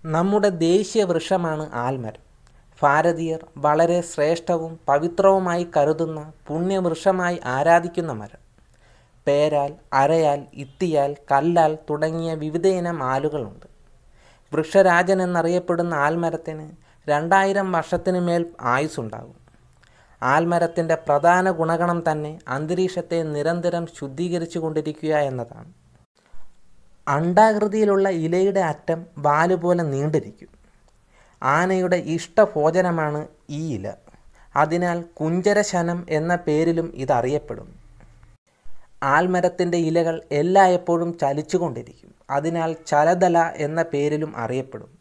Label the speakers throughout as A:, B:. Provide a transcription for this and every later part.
A: നമ്മുടെ ദേശീയ വൃക്ഷമാണ് ആൽമരം ഭാരതീയർ വളരെ ശ്രേഷ്ഠവും പവിത്രവുമായി കരുതുന്ന പുണ്യവൃക്ഷമായി ആരാധിക്കുന്ന മരം പേരാൽ അരയാൽ ഇത്തിയാൽ കല്ലാൽ തുടങ്ങിയ വിവിധയിനം ആലുകളുണ്ട് വൃക്ഷരാജൻ എന്നറിയപ്പെടുന്ന ആൽമരത്തിന് രണ്ടായിരം വർഷത്തിന് മേൽ ആയുസ്സുണ്ടാകും ആൽമരത്തിൻ്റെ പ്രധാന ഗുണഗണം തന്നെ അന്തരീക്ഷത്തെ നിരന്തരം ശുദ്ധീകരിച്ചു കൊണ്ടിരിക്കുക എന്നതാണ് അണ്ഡാകൃതിയിലുള്ള ഇലയുടെ അറ്റം വാല് പോലെ നീണ്ടിരിക്കും ആനയുടെ ഇഷ്ടഭോജനമാണ് ഈ ഇല അതിനാൽ കുഞ്ചരശനം എന്ന പേരിലും ഇതറിയപ്പെടുന്നു ആൽമരത്തിൻ്റെ ഇലകൾ എല്ലായ്പ്പോഴും ചലിച്ചുകൊണ്ടിരിക്കും അതിനാൽ ചലതല എന്ന പേരിലും അറിയപ്പെടും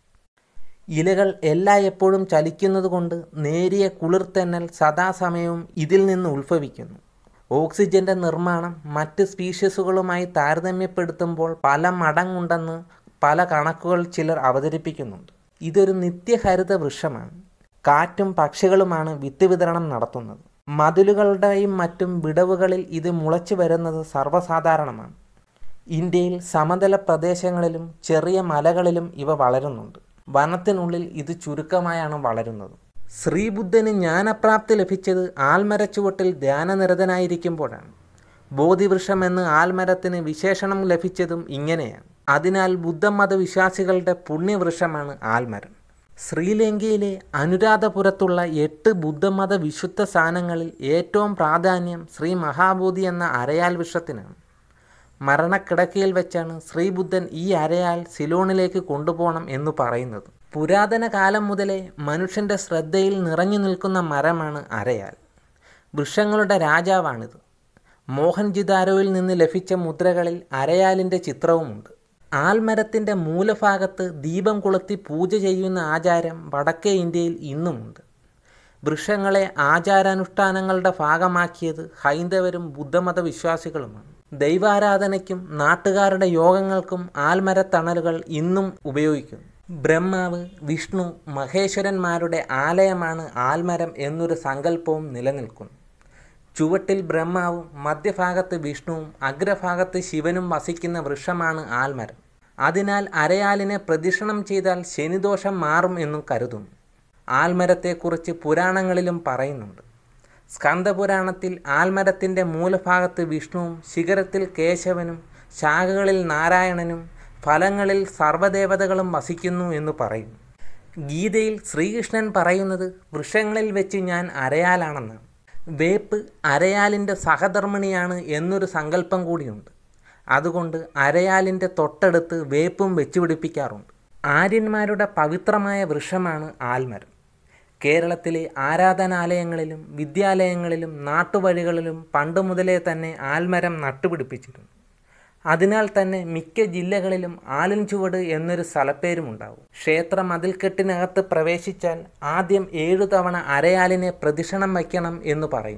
A: ഇലകൾ എല്ലായ്പ്പോഴും ചലിക്കുന്നത് കൊണ്ട് നേരിയ കുളിർത്തന്നൽ സദാസമയവും ഇതിൽ നിന്ന് ഉത്ഭവിക്കുന്നു ഓക്സിജന്റെ നിർമ്മാണം മറ്റ് സ്പീഷീസുകളുമായി താരതമ്യപ്പെടുത്തുമ്പോൾ പല മടങ്ങുണ്ടെന്ന് പല കണക്കുകൾ ചിലർ അവതരിപ്പിക്കുന്നുണ്ട് ഇതൊരു നിത്യഹരിത വൃക്ഷമാണ് കാറ്റും പക്ഷികളുമാണ് വിത്ത് വിതരണം നടത്തുന്നത് മതിലുകളുടെയും മറ്റും വിടവുകളിൽ ഇത് മുളച്ചു വരുന്നത് സർവ്വസാധാരണമാണ് ഇന്ത്യയിൽ സമതല പ്രദേശങ്ങളിലും ചെറിയ മലകളിലും ഇവ വളരുന്നുണ്ട് വനത്തിനുള്ളിൽ ഇത് ചുരുക്കമായാണ് വളരുന്നത് ശ്രീബുദ്ധന് ജ്ഞാനപ്രാപ്തി ലഭിച്ചത് ആൽമരച്ചുവട്ടിൽ ധ്യാനനിരതനായിരിക്കുമ്പോഴാണ് ബോധിവൃക്ഷം എന്ന് ആൽമരത്തിന് വിശേഷണം ലഭിച്ചതും ഇങ്ങനെയാണ് അതിനാൽ ബുദ്ധമത വിശ്വാസികളുടെ പുണ്യവൃക്ഷമാണ് ആൽമരം ശ്രീലങ്കയിലെ അനുരാധപുരത്തുള്ള എട്ട് ബുദ്ധമത വിശുദ്ധ സ്ഥാനങ്ങളിൽ ഏറ്റവും പ്രാധാന്യം ശ്രീ മഹാബോധി എന്ന അരയാൽ വൃക്ഷത്തിനാണ് മരണക്കിടക്കയിൽ വെച്ചാണ് ശ്രീബുദ്ധൻ ഈ അരയാൽ സിലോണിലേക്ക് കൊണ്ടുപോകണം എന്ന് പറയുന്നത് പുരാതന കാലം മുതലേ മനുഷ്യൻ്റെ ശ്രദ്ധയിൽ നിറഞ്ഞു നിൽക്കുന്ന മരമാണ് അരയാൽ വൃക്ഷങ്ങളുടെ രാജാവാണിത് മോഹൻജിദാരോയിൽ നിന്ന് ലഭിച്ച മുദ്രകളിൽ അരയാലിൻ്റെ ചിത്രവുമുണ്ട് ആൽമരത്തിൻ്റെ മൂലഭാഗത്ത് ദീപം കൊളുത്തി പൂജ ചെയ്യുന്ന ആചാരം വടക്കേ ഇന്ത്യയിൽ ഇന്നുമുണ്ട് വൃക്ഷങ്ങളെ ആചാരാനുഷ്ഠാനങ്ങളുടെ ഭാഗമാക്കിയത് ഹൈന്ദവരും ബുദ്ധമത വിശ്വാസികളുമാണ് ദൈവാരാധനയ്ക്കും നാട്ടുകാരുടെ യോഗങ്ങൾക്കും ആൽമരത്തണലുകൾ ഇന്നും ഉപയോഗിക്കുന്നു ബ്രഹ്മാവ് വിഷ്ണു മഹേശ്വരന്മാരുടെ ആലയമാണ് ആൽമരം എന്നൊരു സങ്കല്പവും നിലനിൽക്കുന്നു ചുവട്ടിൽ ബ്രഹ്മാവും മധ്യഭാഗത്ത് വിഷ്ണുവും അഗ്രഭാഗത്ത് ശിവനും വസിക്കുന്ന വൃക്ഷമാണ് ആൽമരം അതിനാൽ അരയാലിനെ പ്രദക്ഷിണം ചെയ്താൽ ശനിദോഷം മാറും എന്നും കരുതുന്നു ആൽമരത്തെക്കുറിച്ച് പുരാണങ്ങളിലും പറയുന്നുണ്ട് സ്കന്ദപുരാണത്തിൽ ആൽമരത്തിൻ്റെ മൂലഭാഗത്ത് വിഷ്ണുവും ശിഖരത്തിൽ കേശവനും ശാഖകളിൽ നാരായണനും ഫലങ്ങളിൽ സർവ്വദേവതകളും വസിക്കുന്നു എന്ന് പറയുന്നു ഗീതയിൽ ശ്രീകൃഷ്ണൻ പറയുന്നത് വൃക്ഷങ്ങളിൽ വെച്ച് ഞാൻ അരയാലാണെന്നാണ് വേപ്പ് അരയാലിൻ്റെ സഹധർമ്മിണിയാണ് എന്നൊരു സങ്കല്പം കൂടിയുണ്ട് അതുകൊണ്ട് അരയാലിൻ്റെ തൊട്ടടുത്ത് വേപ്പും വെച്ചുപിടിപ്പിക്കാറുണ്ട് ആര്യന്മാരുടെ പവിത്രമായ വൃക്ഷമാണ് ആൽമരം കേരളത്തിലെ ആരാധനാലയങ്ങളിലും വിദ്യാലയങ്ങളിലും നാട്ടുവഴികളിലും പണ്ട് മുതലേ തന്നെ ആൽമരം നട്ടുപിടിപ്പിച്ചിരുന്നു അതിനാൽ തന്നെ മിക്ക ജില്ലകളിലും ആലിൻ ചുവട് എന്നൊരു സ്ഥലപ്പേരുമുണ്ടാവും ക്ഷേത്ര മതിൽക്കെട്ടിനകത്ത് പ്രവേശിച്ചാൽ ആദ്യം ഏഴു തവണ അരയാലിനെ പ്രദക്ഷിണം വയ്ക്കണം എന്ന് പറയും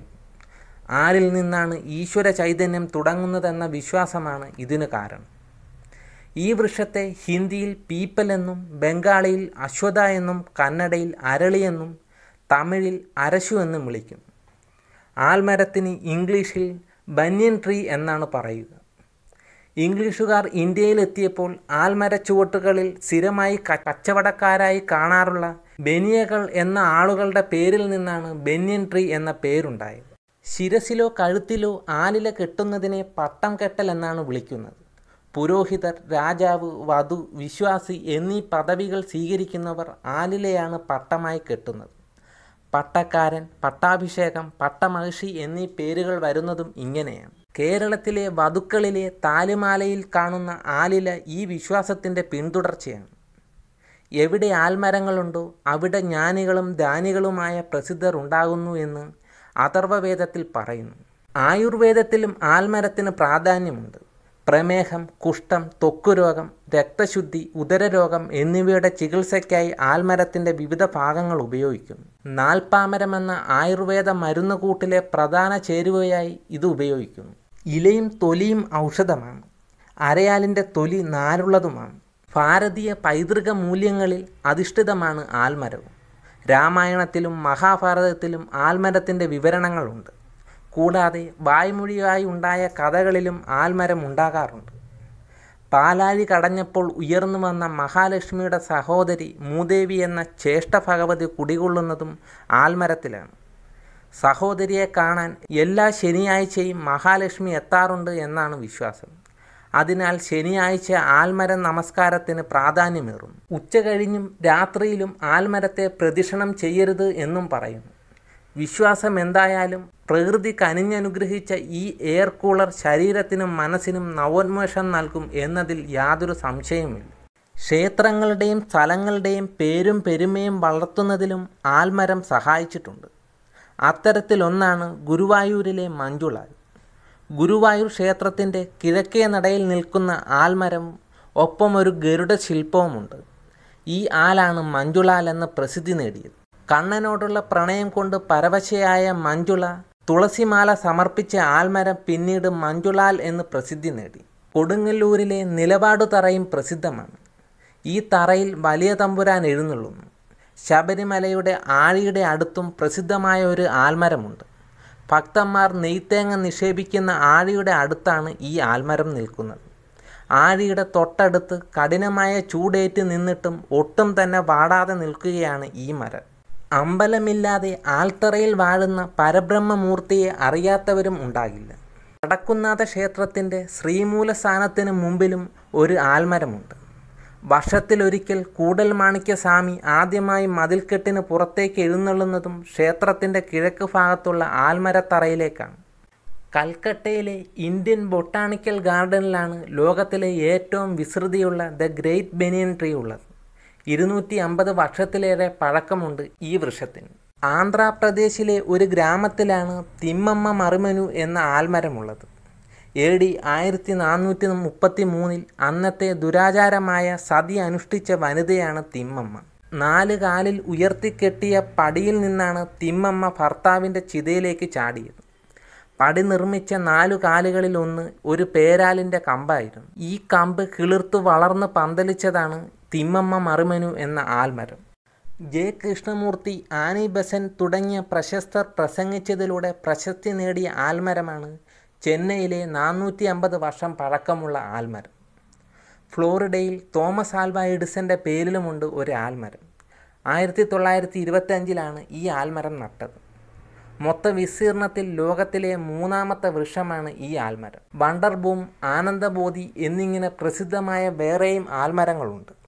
A: ആലിൽ നിന്നാണ് ഈശ്വര ചൈതന്യം തുടങ്ങുന്നതെന്ന വിശ്വാസമാണ് ഇതിന് കാരണം ഈ വൃക്ഷത്തെ ഹിന്ദിയിൽ പീപ്പൽ എന്നും ബംഗാളിയിൽ അശ്വത എന്നും കന്നഡയിൽ അരളി എന്നും തമിഴിൽ അരശു എന്നും വിളിക്കും ആൽമരത്തിന് ഇംഗ്ലീഷിൽ ബന്യൻ ട്രീ എന്നാണ് പറയുക ഇംഗ്ലീഷുകാർ ഇന്ത്യയിലെത്തിയപ്പോൾ ആൽമരച്ചുവട്ടുകളിൽ സ്ഥിരമായി കച്ചവടക്കാരായി കാണാറുള്ള ബനിയകൾ എന്ന ആളുകളുടെ പേരിൽ നിന്നാണ് ബന്യൻ ട്രീ എന്ന പേരുണ്ടായത് ശിരസിലോ കഴുത്തിലോ ആലില കെട്ടുന്നതിനെ പട്ടം കെട്ടൽ എന്നാണ് വിളിക്കുന്നത് പുരോഹിതർ രാജാവ് വധു വിശ്വാസി എന്നീ പദവികൾ സ്വീകരിക്കുന്നവർ ആലിലയാണ് പട്ടമായി കെട്ടുന്നത് പട്ടക്കാരൻ പട്ടാഭിഷേകം പട്ടമഹിഷി എന്നീ പേരുകൾ വരുന്നതും ഇങ്ങനെയാണ് കേരളത്തിലെ വധുക്കളിലെ താലിമാലയിൽ കാണുന്ന ആലില ഈ വിശ്വാസത്തിൻ്റെ പിന്തുടർച്ചയാണ് എവിടെ ആൽമരങ്ങളുണ്ടോ അവിടെ ജ്ഞാനികളും ധാനികളുമായ പ്രസിദ്ധർ ഉണ്ടാകുന്നു എന്ന് അഥർവവേദത്തിൽ പറയുന്നു ആയുർവേദത്തിലും ആൽമരത്തിന് പ്രാധാന്യമുണ്ട് പ്രമേഹം കുഷ്ഠം ത്വക്കുരോഗം രക്തശുദ്ധി ഉദരരോഗം എന്നിവയുടെ ചികിത്സയ്ക്കായി ആൽമരത്തിൻ്റെ വിവിധ ഭാഗങ്ങൾ ഉപയോഗിക്കുന്നു നാൽപ്പാമരം എന്ന ആയുർവേദ മരുന്നുകൂട്ടിലെ പ്രധാന ചേരുവയായി ഇത് ഉപയോഗിക്കുന്നു ഇലയും തൊലിയും ഔഷധമാണ് അരയാലിൻ്റെ തൊലി നാരുള്ളതുമാണ് ഭാരതീയ പൈതൃക മൂല്യങ്ങളിൽ അധിഷ്ഠിതമാണ് ആൽമരവും രാമായണത്തിലും മഹാഭാരതത്തിലും ആൽമരത്തിൻ്റെ വിവരണങ്ങളുണ്ട് കൂടാതെ വായ്മൊഴിയായി ഉണ്ടായ കഥകളിലും ആൽമരം ഉണ്ടാകാറുണ്ട് പാലാഴി കടഞ്ഞപ്പോൾ ഉയർന്നു വന്ന മഹാലക്ഷ്മിയുടെ സഹോദരി മൂദേവി എന്ന ജ്യേഷ്ഠ ഭഗവതി കുടികൊള്ളുന്നതും ആൽമരത്തിലാണ് സഹോദരിയെ കാണാൻ എല്ലാ ശനിയാഴ്ചയും മഹാലക്ഷ്മി എത്താറുണ്ട് എന്നാണ് വിശ്വാസം അതിനാൽ ശനിയാഴ്ച ആൽമരം നമസ്കാരത്തിന് പ്രാധാന്യമേറും ഉച്ച കഴിഞ്ഞും രാത്രിയിലും ആൽമരത്തെ പ്രദക്ഷിണം ചെയ്യരുത് എന്നും പറയുന്നു വിശ്വാസം എന്തായാലും പ്രകൃതി കനിഞ്ഞനുഗ്രഹിച്ച ഈ എയർ കൂളർ ശരീരത്തിനും മനസ്സിനും നവോന്മേഷം നൽകും എന്നതിൽ യാതൊരു സംശയവുമില്ല ക്ഷേത്രങ്ങളുടെയും സ്ഥലങ്ങളുടെയും പേരും പെരുമയും വളർത്തുന്നതിലും ആൽമരം സഹായിച്ചിട്ടുണ്ട് അത്തരത്തിലൊന്നാണ് ഗുരുവായൂരിലെ മഞ്ജുളാൽ ഗുരുവായൂർ ക്ഷേത്രത്തിൻ്റെ കിഴക്കേ നടയിൽ നിൽക്കുന്ന ആൽമരവും ഒപ്പം ഒരു ഗരുഡ ശില്പവുമുണ്ട് ഈ ആലാണ് മഞ്ജുളാൽ എന്ന് പ്രസിദ്ധി നേടിയത് കണ്ണനോടുള്ള പ്രണയം കൊണ്ട് പരവശയായ മഞ്ജുള തുളസിമാല സമർപ്പിച്ച ആൽമരം പിന്നീട് മഞ്ജുളാൽ എന്ന് പ്രസിദ്ധി നേടി കൊടുങ്ങല്ലൂരിലെ നിലപാടു തറയും പ്രസിദ്ധമാണ് ഈ തറയിൽ വലിയ തമ്പുരാൻ എഴുന്നള്ളുന്നു ശബരിമലയുടെ ആഴിയുടെ അടുത്തും പ്രസിദ്ധമായ ഒരു ആൽമരമുണ്ട് ഭക്തന്മാർ നെയ്ത്തേങ്ങ നിക്ഷേപിക്കുന്ന ആഴിയുടെ അടുത്താണ് ഈ ആൽമരം നിൽക്കുന്നത് ആഴിയുടെ തൊട്ടടുത്ത് കഠിനമായ ചൂടേറ്റ് നിന്നിട്ടും ഒട്ടും തന്നെ വാടാതെ നിൽക്കുകയാണ് ഈ മരം അമ്പലമില്ലാതെ ആൽത്തറയിൽ വാഴുന്ന പരബ്രഹ്മമൂർത്തിയെ അറിയാത്തവരും ഉണ്ടാകില്ല വടക്കുന്നാഥ ക്ഷേത്രത്തിൻ്റെ ശ്രീമൂലസ്ഥാനത്തിന് മുമ്പിലും ഒരു ആൽമരമുണ്ട് വർഷത്തിലൊരിക്കൽ കൂടൽ മാണിക്യ സ്വാമി ആദ്യമായി മതിൽക്കെട്ടിന് പുറത്തേക്ക് എഴുന്നള്ളുന്നതും ക്ഷേത്രത്തിൻ്റെ കിഴക്ക് ഭാഗത്തുള്ള ആൽമരത്തറയിലേക്കാണ് കൽക്കട്ടയിലെ ഇന്ത്യൻ ബൊട്ടാണിക്കൽ ഗാർഡനിലാണ് ലോകത്തിലെ ഏറ്റവും വിസ്തൃതിയുള്ള ദ ഗ്രേറ്റ് ബെനിയൻ ട്രീ ഉള്ളത് ഇരുന്നൂറ്റി അമ്പത് വർഷത്തിലേറെ പഴക്കമുണ്ട് ഈ വൃക്ഷത്തിന് ആന്ധ്രാപ്രദേശിലെ ഒരു ഗ്രാമത്തിലാണ് തിമ്മമ്മ മറിമനു എന്ന ആൽമരമുള്ളത് എ ഡി ആയിരത്തി നാനൂറ്റി മുപ്പത്തി മൂന്നിൽ അന്നത്തെ ദുരാചാരമായ സതി അനുഷ്ഠിച്ച വനിതയാണ് തിമ്മമ്മ നാല് കാലിൽ ഉയർത്തിക്കെട്ടിയ പടിയിൽ നിന്നാണ് തിമ്മമ്മ ഭർത്താവിൻ്റെ ചിതയിലേക്ക് ചാടിയത് പടി നിർമ്മിച്ച നാലു കാലുകളിൽ ഒന്ന് ഒരു പേരാലിൻ്റെ കമ്പായിരുന്നു ഈ കമ്പ് കിളിർത്തു വളർന്ന് പന്തലിച്ചതാണ് തിമ്മമ്മ മറിമനു എന്ന ആൽമരം ജെ കൃഷ്ണമൂർത്തി ആനി ബസൻ തുടങ്ങിയ പ്രശസ്തർ പ്രസംഗിച്ചതിലൂടെ പ്രശസ്തി നേടിയ ആൽമരമാണ് ചെന്നൈയിലെ നാനൂറ്റി അമ്പത് വർഷം പഴക്കമുള്ള ആൽമരം ഫ്ലോറിഡയിൽ തോമസ് ആൽവ എഡിസൻ്റെ പേരിലുമുണ്ട് ഒരു ആൽമരം ആയിരത്തി തൊള്ളായിരത്തി ഇരുപത്തഞ്ചിലാണ് ഈ ആൽമരം നട്ടത് മൊത്ത വിസ്തീർണത്തിൽ ലോകത്തിലെ മൂന്നാമത്തെ വൃക്ഷമാണ് ഈ ആൽമരം വണ്ടർബൂം ആനന്ദബോധി എന്നിങ്ങനെ പ്രസിദ്ധമായ വേറെയും ആൽമരങ്ങളുണ്ട്